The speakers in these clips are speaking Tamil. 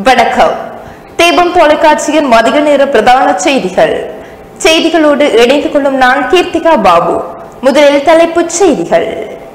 வணக்கம் தீபம் தொலைக்காட்சியின் மதிய நேர பிரதான செய்திகள் செய்திகளோடு இணைந்து கொள்ளும் நான் கீர்த்திகா பாபு முதலில் தலைப்புச் செய்திகள்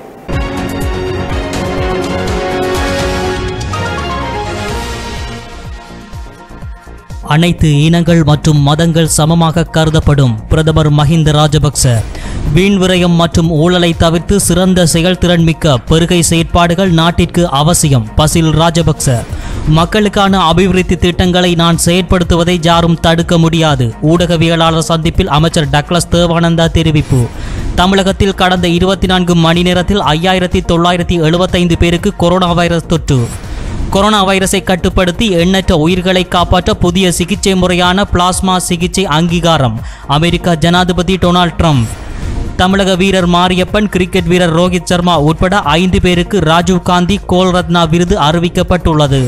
அனைத்து இனங்கள் மற்றும் மதங்கள் சமமாக கருதப்படும் பிரதமர் மஹிந்த ராஜபக்ச வீண் விரயம் மற்றும் ஊழலை தவிர்த்து சிறந்த செயல்திறன் மிக்க பெருகை செயற்பாடுகள் நாட்டிற்கு அவசியம் பசில் ராஜபக்ச மக்களுக்கான அபிவிருத்தி திட்டங்களை நான் செயற்படுத்துவதை யாரும் தடுக்க முடியாது ஊடகவியலாளர் சந்திப்பில் அமைச்சர் டக்ளஸ் தேவானந்தா தெரிவிப்பு தமிழகத்தில் கடந்த இருபத்தி நான்கு மணி நேரத்தில் ஐயாயிரத்தி தொள்ளாயிரத்தி எழுபத்தைந்து பேருக்கு கொரோனா வைரஸ் தொற்று கொரோனா வைரஸை கட்டுப்படுத்தி எண்ணற்ற உயிர்களை காப்பாற்ற புதிய சிகிச்சை முறையான பிளாஸ்மா சிகிச்சை அங்கீகாரம் அமெரிக்க ஜனாதிபதி டொனால்ட் ட்ரம்ப் தமிழக வீரர் மாரியப்பன் கிரிக்கெட் வீரர் ரோஹித் சர்மா உட்பட ஐந்து பேருக்கு ராஜீவ் காந்தி கோல் ரத்னா விருது அறிவிக்கப்பட்டுள்ளது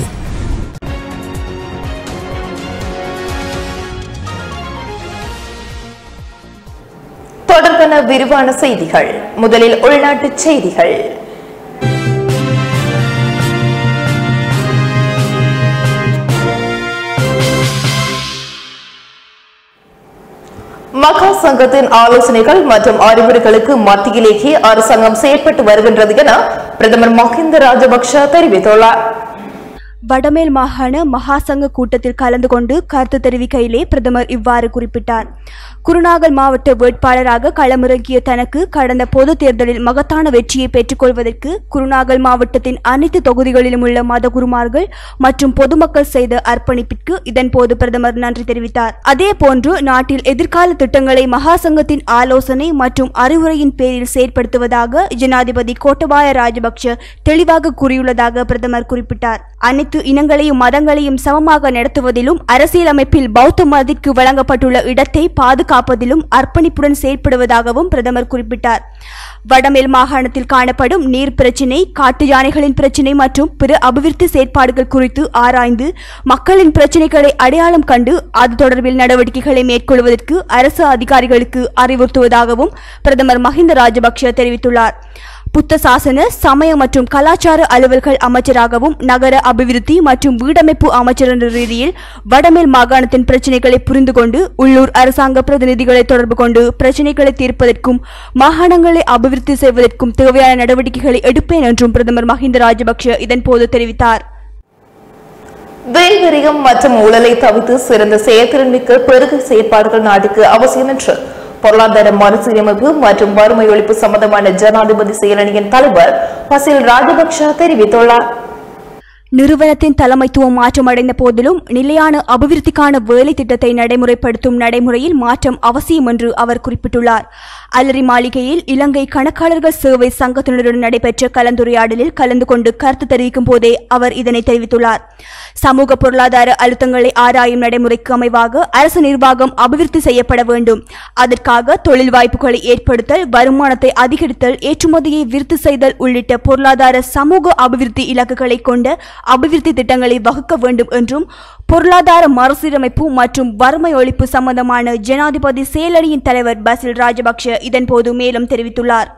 தொடர்பான விரிவான செய்திகள் முதலில் உள்நாட்டுச் செய்திகள் மகா சங்கத்தின் ஆலோசனைகள் மற்றும் அறிவுரைகளுக்கு மத்தியிலேயே அரசாங்கம் செயற்பட்டு வருகின்றது என பிரதமர் மஹிந்த ராஜபக்ஷ தெரிவித்துள்ளார் வடமேல் மாகாண மகாசங்க கூட்டத்தில் கலந்து கொண்டு கருத்து தெரிவிக்கையிலே பிரதமர் இவ்வாறு குறிப்பிட்டார் குருநாகல் மாவட்ட வேட்பாளராக களமிறங்கிய தனக்கு கடந்த பொது தேர்தலில் மகத்தான வெற்றியை பெற்றுக்கொள்வதற்கு குருநாகல் மாவட்டத்தின் அனைத்து தொகுதிகளிலும் உள்ள மதகுருமார்கள் மற்றும் பொதுமக்கள் செய்த அர்ப்பணிப்பிற்கு இதன்போது பிரதமர் நன்றி தெரிவித்தார் அதே போன்று நாட்டில் எதிர்கால திட்டங்களை மகாசங்கத்தின் ஆலோசனை மற்றும் அறிவுரையின் பேரில் செயற்படுத்துவதாக ஜனாதிபதி கோட்டபாய ராஜபக்ஷ தெளிவாக கூறியுள்ளதாக பிரதமர் குறிப்பிட்டார் அனைத்து இனங்களையும் மதங்களையும் சமமாக நடத்துவதிலும் அரசியலமைப்பில் பௌத்த மதத்திற்கு வழங்கப்பட்டுள்ள இடத்தை பாதுகாப்பதிலும் அர்ப்பணிப்புடன் செயல்படுவதாகவும் பிரதமர் குறிப்பிட்டார் வடமேல் மாகாணத்தில் காணப்படும் நீர் பிரச்சினை காட்டு யானைகளின் பிரச்சினை மற்றும் பிற அபிவிருத்தி செயற்பாடுகள் குறித்து ஆராய்ந்து மக்களின் பிரச்சினைகளை அடையாளம் கண்டு அது தொடர்பில் நடவடிக்கைகளை மேற்கொள்வதற்கு அரசு அதிகாரிகளுக்கு அறிவுறுத்துவதாகவும் பிரதமர் மஹிந்த ராஜபக்ஷ தெரிவித்துள்ளார் புத்த சாசன சமய மற்றும் கலாச்சார அலுவல்கள் அமைச்சராகவும் நகர அபிவிருத்தி மற்றும் வீடமைப்பு அமைச்சர் என்ற ரீதியில் வடமேல் மாகாணத்தின் பிரச்சினைகளை புரிந்து கொண்டு உள்ளூர் அரசாங்க பிரதிநிதிகளை தொடர்பு கொண்டு பிரச்சினைகளை தீர்ப்பதற்கும் மாகாணங்களை அபிவிருத்தி செய்வதற்கும் தேவையான நடவடிக்கைகளை எடுப்பேன் என்றும் பிரதமர் மஹிந்த ராஜபக்ஷ இதன்போது தெரிவித்தார் வேல்விரியம் மற்றும் ஊழலை தவிர்த்து சிறந்த செயல்திறன் மிக்க பெருகை செயற்பாடுகள் நாட்டுக்கு அவசியம் என்று பொருளாதார மறுசீரமைப்பு மற்றும் வறுமை ஒழிப்பு சம்பந்தமான ஜனாதிபதி செயலணியின் தலைவர் பசில் ராஜபக்ஷ தெரிவித்துள்ளார் நிறுவனத்தின் தலைமைத்துவம் மாற்றமடைந்த போதிலும் நிலையான அபிவிருத்திக்கான வேலை திட்டத்தை நடைமுறைப்படுத்தும் நடைமுறையில் மாற்றம் அவசியம் என்று அவர் குறிப்பிட்டுள்ளார் அலரி மாளிகையில் இலங்கை கணக்காளர்கள் சேவை சங்கத்தினருடன் நடைபெற்ற கலந்துரையாடலில் கலந்து கொண்டு கருத்து தெரிவிக்கும் போதே அவர் இதனை தெரிவித்துள்ளார் சமூக பொருளாதார அழுத்தங்களை ஆராயும் நடைமுறைக்கு அமைவாக அரசு நிர்வாகம் அபிவிருத்தி செய்யப்பட வேண்டும் அதற்காக தொழில் வாய்ப்புகளை ஏற்படுத்தல் வருமானத்தை அதிகரித்தல் ஏற்றுமதியை விருத்தி செய்தல் உள்ளிட்ட பொருளாதார சமூக அபிவிருத்தி இலக்குகளை கொண்ட அபிவிருத்தி திட்டங்களை வகுக்க வேண்டும் என்றும் பொருளாதார மறுசீரமைப்பு மற்றும் வறுமை ஒழிப்பு சம்பந்தமான ஜனாதிபதி செயலணியின் தலைவர் பசில் ராஜபக்ஷ இதன்போது மேலும் தெரிவித்துள்ளார்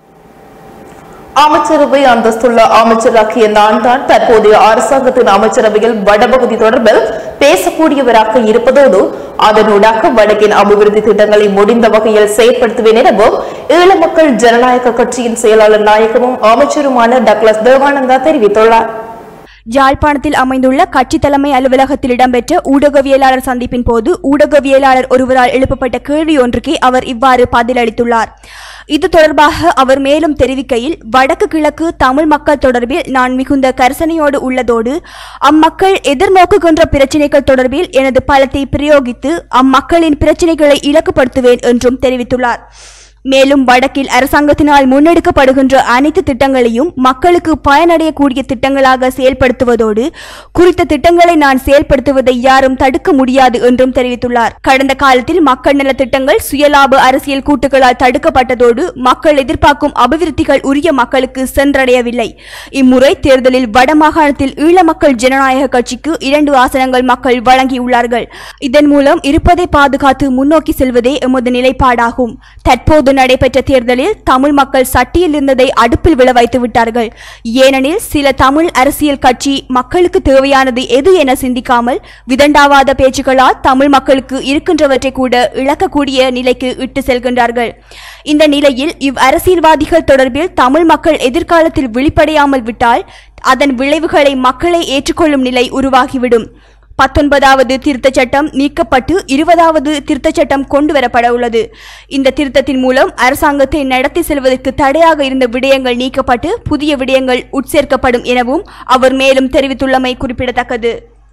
அமைச்சரவை அந்தஸ்துள்ள அமைச்சராகிய நான் தான் தற்போதைய அரசாங்கத்தின் அமைச்சரவையில் வடபகுதி தொடர்பில் பேசக்கூடியவராக இருப்பதோடு அதனூடாக வடக்கின் அபிவிருத்தி திட்டங்களை முடிந்த வகையில் செயற்படுத்துவேன் எனவும் ஈழ மக்கள் ஜனநாயக கட்சியின் செயலாளர் நாயகமும் அமைச்சருமான டக்ளஸ் தேவானந்தா தெரிவித்துள்ளார் யாழ்ப்பாணத்தில் அமைந்துள்ள கட்சி தலைமை அலுவலகத்தில் இடம்பெற்ற ஊடகவியலாளர் சந்திப்பின் போது ஊடகவியலாளர் ஒருவரால் எழுப்பப்பட்ட கேள்வி ஒன்றுக்கே அவர் இவ்வாறு பதிலளித்துள்ளார் இது தொடர்பாக அவர் மேலும் தெரிவிக்கையில் வடக்கு கிழக்கு தமிழ் மக்கள் தொடர்பில் நான் மிகுந்த கரிசனையோடு உள்ளதோடு அம்மக்கள் எதிர்நோக்குகின்ற பிரச்சினைகள் தொடர்பில் எனது பலத்தை பிரயோகித்து அம்மக்களின் பிரச்சினைகளை இலக்குப்படுத்துவேன் என்றும் தெரிவித்துள்ளார் மேலும் வடக்கில் அரசாங்கத்தினால் முன்னெடுக்கப்படுகின்ற அனைத்து திட்டங்களையும் மக்களுக்கு பயனடையக்கூடிய திட்டங்களாக செயல்படுத்துவதோடு குறித்த திட்டங்களை நான் செயல்படுத்துவதை யாரும் தடுக்க முடியாது என்றும் தெரிவித்துள்ளார் கடந்த காலத்தில் மக்கள் நல திட்டங்கள் சுயலாப அரசியல் கூட்டுகளால் தடுக்கப்பட்டதோடு மக்கள் எதிர்பார்க்கும் அபிவிருத்திகள் உரிய மக்களுக்கு சென்றடையவில்லை இம்முறை தேர்தலில் வடமாகாணத்தில் ஈழ மக்கள் ஜனநாயக கட்சிக்கு இரண்டு ஆசனங்கள் மக்கள் வழங்கியுள்ளார்கள் இதன் மூலம் இருப்பதை பாதுகாத்து முன்னோக்கி செல்வதே எமது நிலைப்பாடாகும் தற்போது தற்போது நடைபெற்ற தேர்தலில் தமிழ் மக்கள் சட்டியில் இருந்ததை அடுப்பில் விழ வைத்து விட்டார்கள் ஏனெனில் சில தமிழ் அரசியல் கட்சி மக்களுக்கு தேவையானது எது என சிந்திக்காமல் விதண்டாவாத பேச்சுக்களால் தமிழ் மக்களுக்கு இருக்கின்றவற்றை கூட இழக்கக்கூடிய நிலைக்கு இட்டு செல்கின்றார்கள் இந்த நிலையில் இவ் அரசியல்வாதிகள் தொடர்பில் தமிழ் மக்கள் எதிர்காலத்தில் விழிப்படையாமல் விட்டால் அதன் விளைவுகளை மக்களை ஏற்றுக்கொள்ளும் நிலை உருவாகிவிடும் பத்தொன்பதாவது திருத்தச் சட்டம் நீக்கப்பட்டு இருபதாவது திருத்தச் சட்டம் கொண்டு வரப்பட உள்ளது இந்த திருத்தத்தின் மூலம் அரசாங்கத்தை நடத்தி செல்வதற்கு தடையாக இருந்த விடயங்கள் நீக்கப்பட்டு புதிய விடயங்கள் உட்சேர்க்கப்படும் எனவும் அவர் மேலும் தெரிவித்துள்ளமை குறிப்பிடத்தக்கது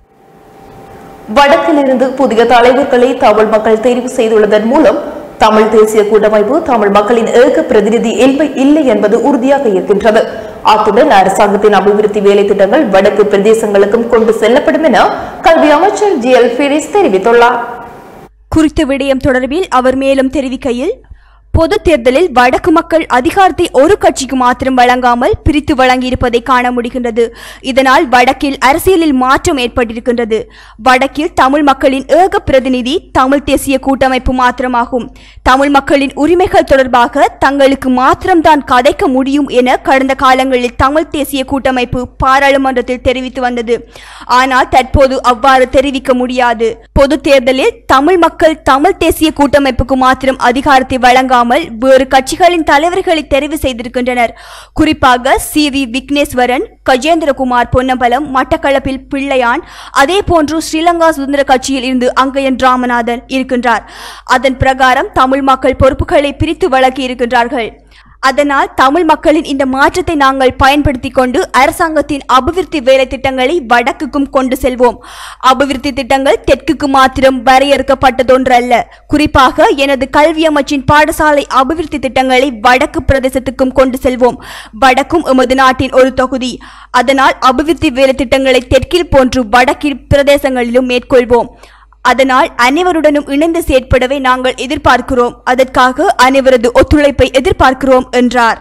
வடக்கிலிருந்து புதிய தலைவர்களை தமிழ் மக்கள் தெரிவு செய்துள்ளதன் மூலம் தமிழ் தேசிய கூட்டமைப்பு தமிழ் மக்களின் ஏக பிரதிநிதி இல்லை இல்லை என்பது உறுதியாக இருக்கின்றது அத்துடன் அரசாங்கத்தின் அபிவிருத்தி வேலை திட்டங்கள் வடக்கு பிரதேசங்களுக்கும் கொண்டு செல்லப்படும் என கல்வி அமைச்சர் ஜி எல் பீரிஸ் தெரிவித்துள்ளார் குறித்த விடயம் தொடர்பில் அவர் மேலும் தெரிவிக்கையில் பொது தேர்தலில் வடக்கு மக்கள் அதிகாரத்தை ஒரு கட்சிக்கு மாத்திரம் வழங்காமல் பிரித்து வழங்கியிருப்பதை காண முடிகின்றது இதனால் வடக்கில் அரசியலில் மாற்றம் ஏற்பட்டிருக்கின்றது வடக்கில் தமிழ் மக்களின் ஏக பிரதிநிதி தமிழ் தேசிய கூட்டமைப்பு மாத்திரமாகும் தமிழ் மக்களின் உரிமைகள் தொடர்பாக தங்களுக்கு மாத்திரம்தான் கதைக்க முடியும் என கடந்த காலங்களில் தமிழ் தேசிய கூட்டமைப்பு பாராளுமன்றத்தில் தெரிவித்து வந்தது ஆனால் தற்போது அவ்வாறு தெரிவிக்க முடியாது பொது தேர்தலில் தமிழ் மக்கள் தமிழ் தேசிய கூட்டமைப்புக்கு மாத்திரம் அதிகாரத்தை வழங்காமல் வேறு கட்சிகளின் தலைவர்களை தெரிவு செய்திருக்கின்றனர் குறிப்பாக சி வி விக்னேஸ்வரன் கஜேந்திரகுமார் பொன்னம்பலம் மட்டக்களப்பில் பிள்ளையான் அதே போன்று ஸ்ரீலங்கா சுதந்திர கட்சியில் இருந்து அங்கையன் ராமநாதன் இருக்கின்றார் அதன் பிரகாரம் தமிழ் மக்கள் பொறுப்புகளை பிரித்து வழங்கி இருக்கின்றார்கள் அதனால் தமிழ் மக்களின் இந்த மாற்றத்தை நாங்கள் பயன்படுத்திக் கொண்டு அரசாங்கத்தின் அபிவிருத்தி வேலை திட்டங்களை வடக்குக்கும் கொண்டு செல்வோம் அபிவிருத்தி திட்டங்கள் தெற்குக்கு மாத்திரம் வரையறுக்கப்பட்டதொன்றல்ல குறிப்பாக எனது கல்வி அமைச்சின் பாடசாலை அபிவிருத்தி திட்டங்களை வடக்கு பிரதேசத்துக்கும் கொண்டு செல்வோம் வடக்கும் எமது நாட்டின் ஒரு தொகுதி அதனால் அபிவிருத்தி வேலை திட்டங்களை தெற்கில் போன்று வடக்கில் பிரதேசங்களிலும் மேற்கொள்வோம் அதனால் அனைவருடனும் இணைந்து செயற்படவே நாங்கள் எதிர்பார்க்கிறோம் அதற்காக அனைவரது ஒத்துழைப்பை எதிர்பார்க்கிறோம் என்றார்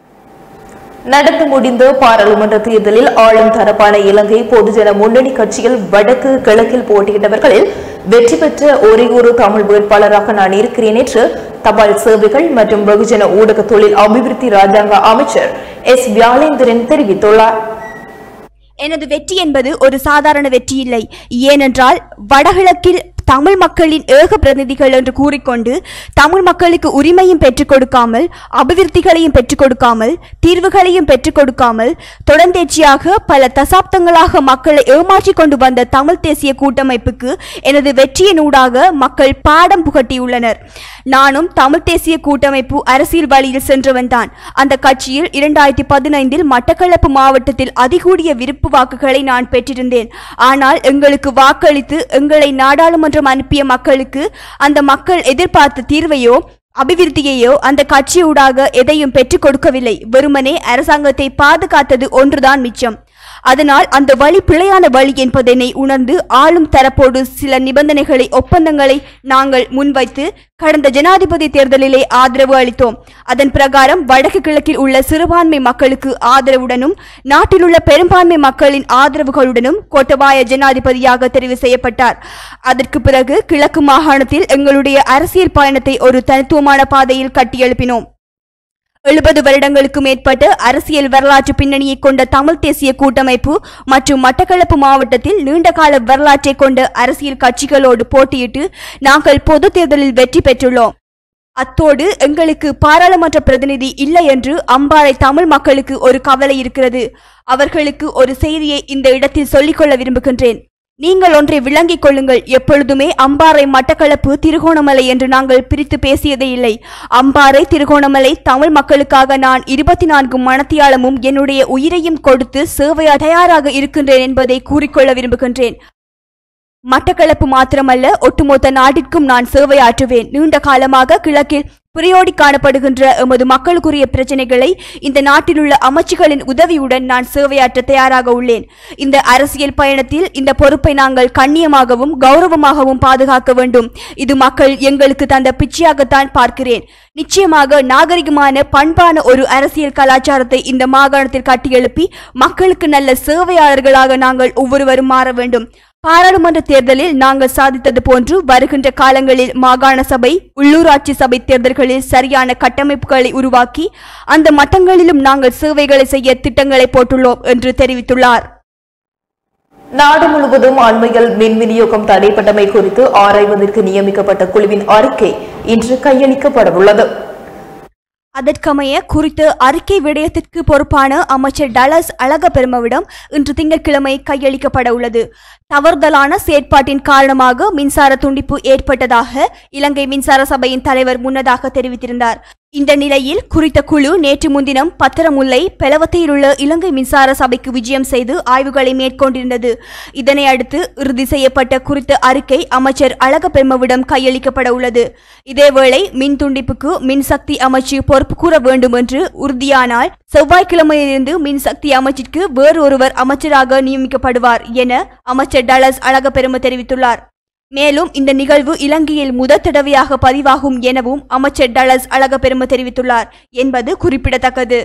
நடந்து முடிந்த பாராளுமன்ற தேர்தலில் ஆளும் தரப்பான இலங்கை பொதுஜன முன்னணி கட்சியில் வடக்கு கிழக்கில் போட்டியிட்டவர்களில் வெற்றி பெற்ற ஒரே ஒரு தமிழ் வேட்பாளராக நான் இருக்கிறேன் என்று தபால் சேவைகள் மற்றும் வெகுஜன ஊடக தொழில் அபிவிருத்தி ராஜாங்க அமைச்சர் எஸ் வியாளேந்திரன் தெரிவித்துள்ளார் எனது வெற்றி என்பது ஒரு சாதாரண வெற்றி இல்லை ஏனென்றால் வடகிழக்கில் தமிழ் மக்களின் ஏக பிரதிநிதிகள் என்று கூறிக்கொண்டு தமிழ் மக்களுக்கு உரிமையும் பெற்றுக் கொடுக்காமல் அபிவிருத்திகளையும் பெற்றுக் கொடுக்காமல் தீர்வுகளையும் பெற்றுக் கொடுக்காமல் தொடர்ந்தேர்ச்சியாக பல தசாப்தங்களாக மக்களை ஏமாற்றிக் கொண்டு வந்த தமிழ் தேசிய கூட்டமைப்புக்கு எனது வெற்றியினூடாக மக்கள் பாடம் புகட்டியுள்ளனர் நானும் தமிழ் தேசிய கூட்டமைப்பு அரசியல் வழியில் சென்றவன் தான் அந்த கட்சியில் இரண்டாயிரத்தி பதினைந்தில் மட்டக்களப்பு மாவட்டத்தில் அதிகூடிய விருப்பு வாக்குகளை நான் பெற்றிருந்தேன் ஆனால் எங்களுக்கு வாக்களித்து எங்களை நாடாளுமன்றம் அனுப்பிய மக்களுக்கு அந்த மக்கள் எதிர்பார்த்த தீர்வையோ அபிவிருத்தியையோ அந்த கட்சியூடாக எதையும் பெற்றுக் கொடுக்கவில்லை வெறுமனே அரசாங்கத்தை பாதுகாத்தது ஒன்றுதான் மிச்சம் அதனால் அந்த வழி பிழையான வழி என்பதனை உணர்ந்து ஆளும் தரப்போடு சில நிபந்தனைகளை ஒப்பந்தங்களை நாங்கள் முன்வைத்து கடந்த ஜனாதிபதி தேர்தலிலே ஆதரவு அளித்தோம் அதன் பிரகாரம் வடக்கு கிழக்கில் உள்ள சிறுபான்மை மக்களுக்கு ஆதரவுடனும் நாட்டிலுள்ள பெரும்பான்மை மக்களின் ஆதரவுகளுடனும் கோட்டபாய ஜனாதிபதியாக தெரிவு செய்யப்பட்டார் அதற்கு பிறகு கிழக்கு மாகாணத்தில் எங்களுடைய அரசியல் பயணத்தை ஒரு தனித்துவமான பாதையில் கட்டியெழுப்பினோம் எழுபது வருடங்களுக்கு மேற்பட்ட அரசியல் வரலாற்று பின்னணியை கொண்ட தமிழ் தேசிய கூட்டமைப்பு மற்றும் மட்டக்களப்பு மாவட்டத்தில் நீண்டகால வரலாற்றை கொண்ட அரசியல் கட்சிகளோடு போட்டியிட்டு நாங்கள் பொது தேர்தலில் வெற்றி பெற்றுள்ளோம் அத்தோடு எங்களுக்கு பாராளுமன்ற பிரதிநிதி இல்லை என்று அம்பாறை தமிழ் மக்களுக்கு ஒரு கவலை இருக்கிறது அவர்களுக்கு ஒரு செய்தியை இந்த இடத்தில் சொல்லிக்கொள்ள விரும்புகின்றேன் நீங்கள் ஒன்றை விளங்கிக் கொள்ளுங்கள் எப்பொழுதுமே அம்பாறை மட்டக்களப்பு திருகோணமலை என்று நாங்கள் பிரித்து பேசியதே இல்லை அம்பாறை திருகோணமலை தமிழ் மக்களுக்காக நான் இருபத்தி நான்கு மணத்தியாலமும் என்னுடைய உயிரையும் கொடுத்து சேவையா தயாராக இருக்கின்றேன் என்பதை கூறிக்கொள்ள விரும்புகின்றேன் மட்டக்களப்பு மாத்திரமல்ல ஒட்டுமொத்த நாட்டிற்கும் நான் சேவையாற்றுவேன் நீண்ட காலமாக கிழக்கில் புரையோடி காணப்படுகின்ற எமது மக்களுக்குரிய பிரச்சனைகளை இந்த நாட்டிலுள்ள அமைச்சுகளின் உதவியுடன் நான் சேவையாற்ற தயாராக உள்ளேன் இந்த அரசியல் பயணத்தில் இந்த பொறுப்பை நாங்கள் கண்ணியமாகவும் கௌரவமாகவும் பாதுகாக்க வேண்டும் இது மக்கள் எங்களுக்கு தந்த பிச்சையாகத்தான் பார்க்கிறேன் நிச்சயமாக நாகரிகமான பண்பான ஒரு அரசியல் கலாச்சாரத்தை இந்த மாகாணத்தில் கட்டியெழுப்பி மக்களுக்கு நல்ல சேவையாளர்களாக நாங்கள் ஒவ்வொருவரும் மாற வேண்டும் பாராளுமன்ற தேர்தலில் நாங்கள் சாதித்தது போன்று வருகின்ற காலங்களில் மாகாண சபை உள்ளூராட்சி சபை தேர்தல்களில் சரியான கட்டமைப்புகளை உருவாக்கி அந்த மட்டங்களிலும் நாங்கள் சேவைகளை செய்ய திட்டங்களை போட்டுள்ளோம் என்று தெரிவித்துள்ளார் நாடு முழுவதும் அண்மையில் மின் விநியோகம் தடைப்பட்டமை குறித்து ஆராய்வதற்கு நியமிக்கப்பட்ட குழுவின் அறிக்கை இன்று கையளிக்கப்படவுள்ளது அதற்கமைய குறித்த அறிக்கை விடயத்திற்கு பொறுப்பான அமைச்சர் டலஸ் அழகபெருமவிடம் இன்று திங்கட்கிழமை கையளிக்கப்பட உள்ளது தவறுதலான செயற்பாட்டின் காரணமாக மின்சார துண்டிப்பு ஏற்பட்டதாக இலங்கை மின்சார சபையின் தலைவர் முன்னதாக தெரிவித்திருந்தார் இந்த நிலையில் குறித்த குழு நேற்று முன்தினம் பத்திரமுல்லை பெலவத்தையில் உள்ள இலங்கை மின்சார சபைக்கு விஜயம் செய்து ஆய்வுகளை மேற்கொண்டிருந்தது இதனை அடுத்து இறுதி செய்யப்பட்ட குறித்த அறிக்கை அமைச்சர் அழகப்பெருமவிடம் கையளிக்கப்பட உள்ளது இதேவேளை மின் துண்டிப்புக்கு மின்சக்தி அமைச்சு பொறுப்பு கூற வேண்டும் என்று உறுதியானால் செவ்வாய்க்கிழமையிலிருந்து மின்சக்தி அமைச்சிற்கு வேறு ஒருவர் அமைச்சராக நியமிக்கப்படுவார் என அமைச்சர் டலஸ் அழகப்பெரும தெரிவித்துள்ளார் மேலும் இந்த நிகழ்வு இலங்கையில் முதற் தடவையாக பதிவாகும் எனவும் அமைச்சர் டலஸ் அழகப்பெரும தெரிவித்துள்ளார் என்பது குறிப்பிடத்தக்கது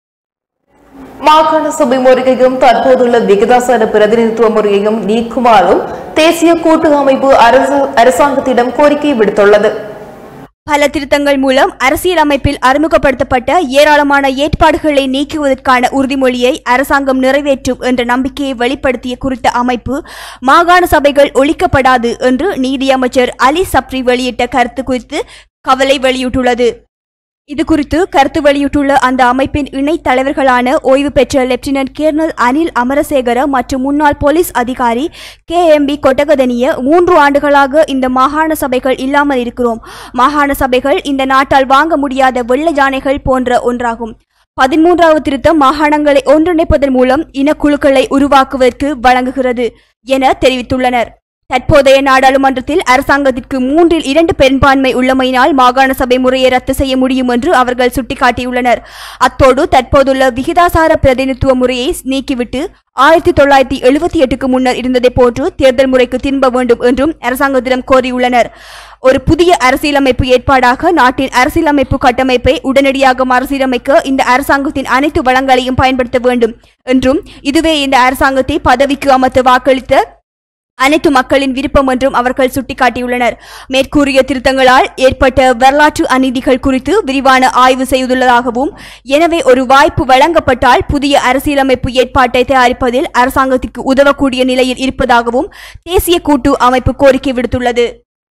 மாகாண சபை முறையையும் தற்போதுள்ள விகிதாசார பிரதிநிதித்துவ முறையையும் நீக்குமாறும் தேசிய கூட்டு அமைப்பு அரச- அரசாங்கத்திடம் கோரிக்கை விடுத்துள்ளது பல திருத்தங்கள் மூலம் அரசியலமைப்பில் அறிமுகப்படுத்தப்பட்ட ஏராளமான ஏற்பாடுகளை நீக்குவதற்கான உறுதிமொழியை அரசாங்கம் நிறைவேற்றும் என்ற நம்பிக்கையை வெளிப்படுத்திய குறித்த அமைப்பு மாகாண சபைகள் ஒழிக்கப்படாது என்று நீதியமைச்சர் அலி சப்ரி வெளியிட்ட கருத்து குறித்து கவலை வெளியிட்டுள்ளது இது குறித்து கருத்து வெளியிட்டுள்ள அந்த அமைப்பின் இணைத் தலைவர்களான ஓய்வு பெற்ற லெப்டினன்ட் கேர்னல் அனில் அமரசேகர மற்றும் முன்னாள் போலீஸ் அதிகாரி கே எம் பி கொட்டகதனிய மூன்று ஆண்டுகளாக இந்த மாகாண சபைகள் இல்லாமல் இருக்கிறோம் மாகாண சபைகள் இந்த நாட்டால் வாங்க முடியாத வெள்ள யானைகள் போன்ற ஒன்றாகும் பதிமூன்றாவது திருத்தம் மாகாணங்களை ஒன்றிணைப்பதன் மூலம் இனக்குழுக்களை உருவாக்குவதற்கு வழங்குகிறது என தெரிவித்துள்ளனர் தற்போதைய நாடாளுமன்றத்தில் அரசாங்கத்திற்கு மூன்றில் இரண்டு பெரும்பான்மை உள்ளமையினால் மாகாண சபை முறையை ரத்து செய்ய முடியும் என்று அவர்கள் சுட்டிக்காட்டியுள்ளனர் அத்தோடு தற்போதுள்ள விகிதாசார பிரதிநிதித்துவ முறையை நீக்கிவிட்டு ஆயிரத்தி தொள்ளாயிரத்தி எழுபத்தி எட்டுக்கு முன்னர் இருந்ததை போன்று தேர்தல் முறைக்கு திரும்ப வேண்டும் என்றும் அரசாங்கத்திடம் கோரியுள்ளனர் ஒரு புதிய அரசியலமைப்பு ஏற்பாடாக நாட்டின் அரசியலமைப்பு கட்டமைப்பை உடனடியாக மறுசீரமைக்க இந்த அரசாங்கத்தின் அனைத்து வளங்களையும் பயன்படுத்த வேண்டும் என்றும் இதுவே இந்த அரசாங்கத்தை பதவிக்கு அமர்த்த வாக்களித்த அனைத்து மக்களின் விருப்பம் என்றும் அவர்கள் சுட்டிக்காட்டியுள்ளனர் மேற்கூறிய திருத்தங்களால் ஏற்பட்ட வரலாற்று அநீதிகள் குறித்து விரிவான ஆய்வு செய்துள்ளதாகவும் எனவே ஒரு வாய்ப்பு வழங்கப்பட்டால் புதிய அரசியலமைப்பு ஏற்பாட்டை தயாரிப்பதில் அரசாங்கத்திற்கு உதவக்கூடிய நிலையில் இருப்பதாகவும் தேசிய கூட்டு அமைப்பு கோரிக்கை விடுத்துள்ளது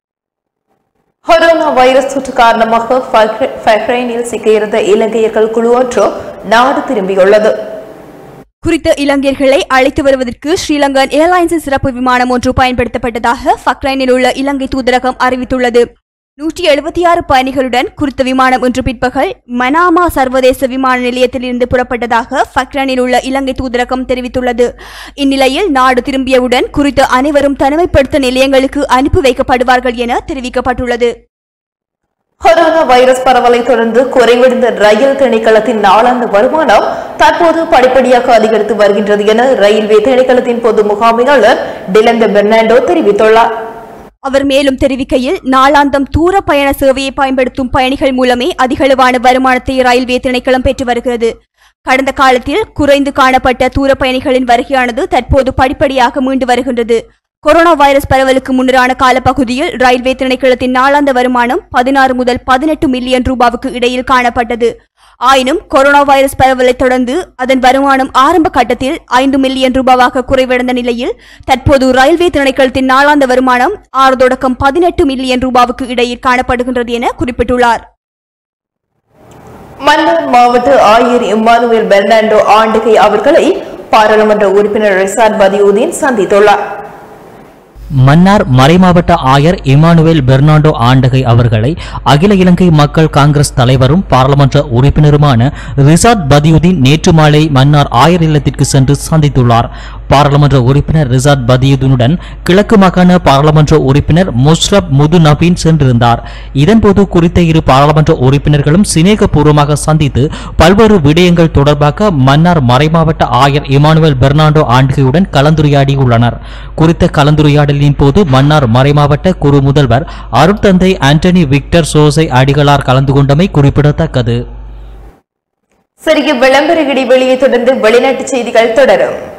கொரோனா வைரஸ் தொற்று காரணமாக பஹ்ரை- பஹ்ரைனில் சிக்கியிருந்த இலங்கையர்கள் குழு ஒன்று நாடு திரும்பியுள்ளது குறித்த இலங்கையர்களை அழைத்து வருவதற்கு ஸ்ரீலங்கன் ஏர்லைன்ஸின் சிறப்பு விமானம் ஒன்று பயன்படுத்தப்பட்டதாக ஃபக்ரைனில் உள்ள இலங்கை தூதரகம் அறிவித்துள்ளது நூற்றி எழுபத்தி ஆறு பயணிகளுடன் குறித்த விமானம் இன்று பிற்பகல் மனாமா சர்வதேச விமான நிலையத்திலிருந்து புறப்பட்டதாக ஃபக்ரைனில் உள்ள இலங்கை தூதரகம் தெரிவித்துள்ளது இந்நிலையில் நாடு திரும்பியவுடன் குறித்த அனைவரும் தனிமைப்படுத்த நிலையங்களுக்கு அனுப்பி வைக்கப்படுவார்கள் என தெரிவிக்கப்பட்டுள்ளது கொரோனா வைரஸ் பரவலை தொடர்ந்து குறைவடைந்த ரயில் திணைக்களத்தின் நாளாந்த வருமானம் தற்போது படிப்படியாக அதிகரித்து வருகின்றது என ரயில்வே திணைக்களத்தின் பொது முகாமையாளர் டிலந்த பெர்னாண்டோ தெரிவித்துள்ளார் அவர் மேலும் தெரிவிக்கையில் நாளாந்தம் தூர பயண சேவையை பயன்படுத்தும் பயணிகள் மூலமே அதிகளவான வருமானத்தை ரயில்வே திணைக்களம் பெற்று வருகிறது கடந்த காலத்தில் குறைந்து காணப்பட்ட தூர பயணிகளின் வருகையானது தற்போது படிப்படியாக மீண்டு வருகின்றது கொரோனா வைரஸ் பரவலுக்கு முன்னரான காலப்பகுதியில் ரயில்வே திணைக்களத்தின் நாளாந்த வருமானம் பதினாறு முதல் பதினெட்டு மில்லியன் ரூபாவுக்கு இடையில் காணப்பட்டது ஆயினும் கொரோனா வைரஸ் பரவலை தொடர்ந்து அதன் வருமானம் ஆரம்ப கட்டத்தில் ஐந்து மில்லியன் ரூபாவாக குறைவடைந்த நிலையில் தற்போது ரயில்வே திணைக்களத்தின் நாளாந்த வருமானம் ஆறு தொடக்கம் பதினெட்டு மில்லியன் ரூபாவுக்கு இடையில் காணப்படுகின்றது என குறிப்பிட்டுள்ளார் மன்னார் மாவட்ட ஆயர் இம்மானுவேல் பெர்னாண்டோ ஆண்டிகை அவர்களை பாராளுமன்ற உறுப்பினர் ரிசாட் பதியுதீன் சந்தித்துள்ளார் மன்னார் மறைமாவட்ட ஆயர் இமானுவேல் பெர்னாண்டோ ஆண்டகை அவர்களை அகில இலங்கை மக்கள் காங்கிரஸ் தலைவரும் பாராளுமன்ற உறுப்பினருமான ரிசாத் பதியுதீன் நேற்று மாலை மன்னார் ஆயர் இல்லத்திற்கு சென்று சந்தித்துள்ளார் பாராளுமன்ற உறுப்பினர் ரிசாத் பதியுதீனுடன் கிழக்கு மாகாண பாராளுமன்ற உறுப்பினர் முஷ்ரப் முது நபீன் சென்றிருந்தார் இதன்போது குறித்த இரு பாராளுமன்ற உறுப்பினர்களும் சிநேகபூர்வமாக சந்தித்து பல்வேறு விடயங்கள் தொடர்பாக மன்னார் மறைமாவட்ட ஆயர் இமானுவேல் பெர்னாண்டோ ஆண்டகையுடன் கலந்துரையாடியுள்ளனர் குறித்த கலந்துரையாடலின் போது மன்னார் மறைமாவட்ட குரு முதல்வர் அருட்தந்தை ஆண்டனி விக்டர் சோசை அடிகளார் கலந்து கொண்டமை குறிப்பிடத்தக்கது சிறிய விளம்பர இடைவெளியை தொடர்ந்து வெளிநாட்டு செய்திகள் தொடரும்